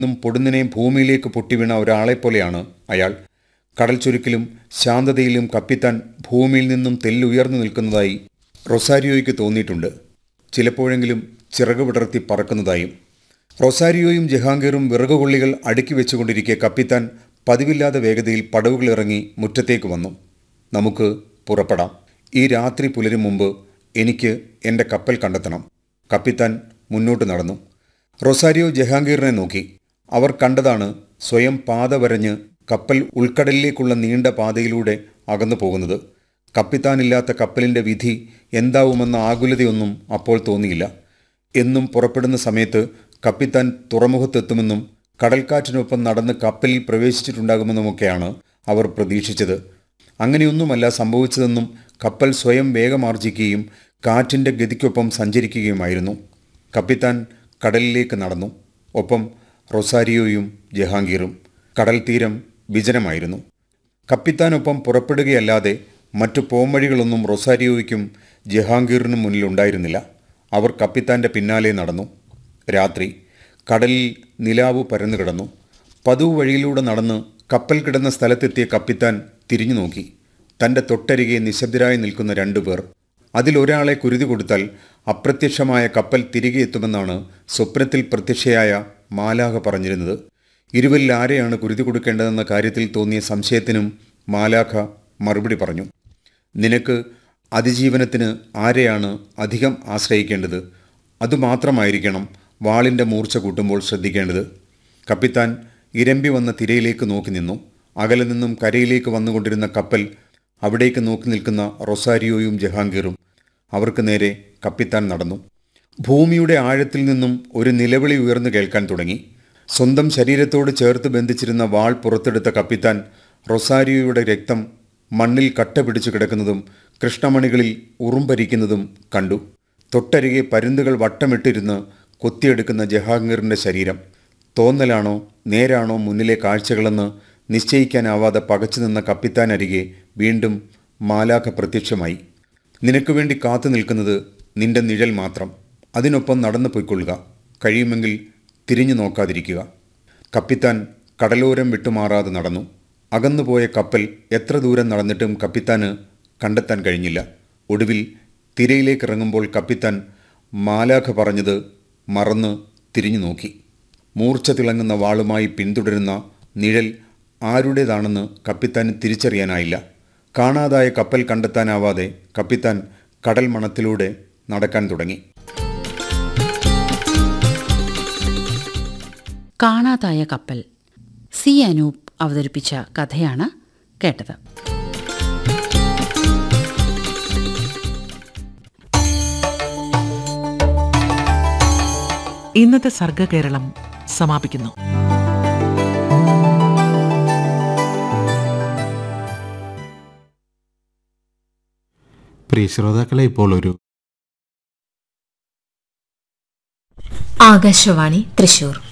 നിന്നും പൊടുന്നിനെ ഭൂമിയിലേക്ക് പൊട്ടിവീണ ഒരാളെപ്പോലെയാണ് അയാൾ കടൽ ചുരുക്കിലും ശാന്തതയിലും കപ്പിത്താൻ ഭൂമിയിൽ നിന്നും തെല്ലുയർന്നു നിൽക്കുന്നതായി റൊസാരിയോയ്ക്ക് തോന്നിയിട്ടുണ്ട് ചിലപ്പോഴെങ്കിലും ചിറക് വിടർത്തി പറക്കുന്നതായും റൊസാരിയോയും ജഹാംഗീറും വിറകുകൊള്ളികൾ അടുക്കി വെച്ചുകൊണ്ടിരിക്കെ കപ്പിത്താൻ പതിവില്ലാത്ത വേഗതയിൽ പടവുകൾ ഇറങ്ങി മുറ്റത്തേക്ക് വന്നു നമുക്ക് പുറപ്പെടാം ഈ രാത്രി പുലരും മുമ്പ് എനിക്ക് എൻ്റെ കപ്പൽ കണ്ടെത്തണം കപ്പിത്താൻ മുന്നോട്ട് നടന്നു റൊസാരിയോ ജഹാംഗീറിനെ നോക്കി അവർ കണ്ടതാണ് സ്വയം പാത വരഞ്ഞ് കപ്പൽ ഉൾക്കടലിലേക്കുള്ള നീണ്ട പാതയിലൂടെ അകന്നു പോകുന്നത് കപ്പിത്താനില്ലാത്ത കപ്പലിൻ്റെ വിധി എന്താവുമെന്ന ആകുലതയൊന്നും അപ്പോൾ തോന്നിയില്ല എന്നും പുറപ്പെടുന്ന സമയത്ത് കപ്പിത്താൻ തുറമുഖത്തെത്തുമെന്നും കടൽക്കാറ്റിനൊപ്പം നടന്ന് കപ്പലിൽ പ്രവേശിച്ചിട്ടുണ്ടാകുമെന്നുമൊക്കെയാണ് അവർ പ്രതീക്ഷിച്ചത് അങ്ങനെയൊന്നുമല്ല സംഭവിച്ചതെന്നും കപ്പൽ സ്വയം വേഗമാർജിക്കുകയും കാറ്റിൻ്റെ ഗതിക്കൊപ്പം സഞ്ചരിക്കുകയുമായിരുന്നു കപ്പിത്താൻ കടലിലേക്ക് നടന്നു ഒപ്പം റൊസാരിയോയും ജഹാംഗീറും കടൽ തീരം വിജനമായിരുന്നു കപ്പിത്താനൊപ്പം പുറപ്പെടുകയല്ലാതെ മറ്റു പോംവഴികളൊന്നും റൊസാരിയോയ്ക്കും ജഹാംഗീറിനും മുന്നിലുണ്ടായിരുന്നില്ല അവർ കപ്പിത്താൻ്റെ പിന്നാലെ നടന്നു രാത്രി കടലിൽ നിലാവ് പരന്നു കിടന്നു പതിവ് വഴിയിലൂടെ നടന്ന് കപ്പൽ കിടന്ന സ്ഥലത്തെത്തിയ കപ്പിത്താൻ തിരിഞ്ഞു നോക്കി തൻ്റെ തൊട്ടരികെ നിശബ്ദരായി നിൽക്കുന്ന രണ്ടുപേർ അതിലൊരാളെ കുരുതി കൊടുത്താൽ അപ്രത്യക്ഷമായ കപ്പൽ തിരികെ എത്തുമെന്നാണ് സ്വപ്നത്തിൽ പ്രത്യക്ഷയായ മാലാഹ പറഞ്ഞിരുന്നത് ഇരുവരിൽ ആരെയാണ് കുരുതി കൊടുക്കേണ്ടതെന്ന കാര്യത്തിൽ തോന്നിയ സംശയത്തിനും മാലാഖ മറുപടി പറഞ്ഞു നിനക്ക് അതിജീവനത്തിന് ആരെയാണ് അധികം ആശ്രയിക്കേണ്ടത് അതുമാത്രമായിരിക്കണം വാളിൻ്റെ മൂർച്ച കൂട്ടുമ്പോൾ ശ്രദ്ധിക്കേണ്ടത് കപ്പിത്താൻ ഇരമ്പി വന്ന തിരയിലേക്ക് നോക്കി നിന്നു അകലെ നിന്നും കരയിലേക്ക് വന്നുകൊണ്ടിരുന്ന കപ്പൽ അവിടേക്ക് നോക്കി നിൽക്കുന്ന റൊസാരിയോയും ജഹാംഗീറും അവർക്ക് നേരെ കപ്പിത്താൻ നടന്നു ഭൂമിയുടെ ആഴത്തിൽ നിന്നും ഒരു നിലവിളി ഉയർന്നു കേൾക്കാൻ തുടങ്ങി സ്വന്തം ശരീരത്തോട് ചേർത്ത് ബന്ധിച്ചിരുന്ന വാൾ പുറത്തെടുത്ത കപ്പിത്താൻ റൊസാരിയോയുടെ രക്തം മണ്ണിൽ കട്ട പിടിച്ചു കിടക്കുന്നതും കൃഷ്ണമണികളിൽ ഉറുമ്പരിക്കുന്നതും കണ്ടു തൊട്ടരികെ പരുന്തുകൾ വട്ടമിട്ടിരുന്ന് കൊത്തിയെടുക്കുന്ന ജഹാംഗീറിൻ്റെ ശരീരം തോന്നലാണോ നേരാണോ മുന്നിലെ കാഴ്ചകളെന്ന് നിശ്ചയിക്കാനാവാതെ പകച്ചു നിന്ന കപ്പിത്താനരികെ വീണ്ടും മാലാഖ പ്രത്യക്ഷമായി നിനക്ക് വേണ്ടി കാത്തു നിൽക്കുന്നത് നിന്റെ നിഴൽ മാത്രം അതിനൊപ്പം നടന്നു പോയിക്കൊള്ളുക കഴിയുമെങ്കിൽ തിരിഞ്ഞു നോക്കാതിരിക്കുക കപ്പിത്താൻ കടലോരം വിട്ടുമാറാതെ നടന്നു അകന്നുപോയ കപ്പൽ എത്ര ദൂരം നടന്നിട്ടും കപ്പിത്താന് കണ്ടെത്താൻ കഴിഞ്ഞില്ല ഒടുവിൽ തിരയിലേക്ക് ഇറങ്ങുമ്പോൾ കപ്പിത്താൻ മാലാഖ പറഞ്ഞത് മറന്ന് തിരിഞ്ഞു നോക്കി മൂർച്ച തിളങ്ങുന്ന വാളുമായി പിന്തുടരുന്ന നിഴൽ ആരുടേതാണെന്ന് കപ്പിത്താന് തിരിച്ചറിയാനായില്ല കാണാതായ കപ്പൽ കണ്ടെത്താനാവാതെ കപ്പിത്താൻ കടൽ മണത്തിലൂടെ നടക്കാൻ തുടങ്ങി കാണാതായ കപ്പൽ സി അനൂപ് അവതരിപ്പിച്ച കഥയാണ് കേട്ടത് ഇന്നത്തെ സർഗകേരളം സമാപിക്കുന്നു പ്രിയ ശ്രോതാക്കളെ ഇപ്പോൾ ഒരു ആകാശവാണി തൃശൂർ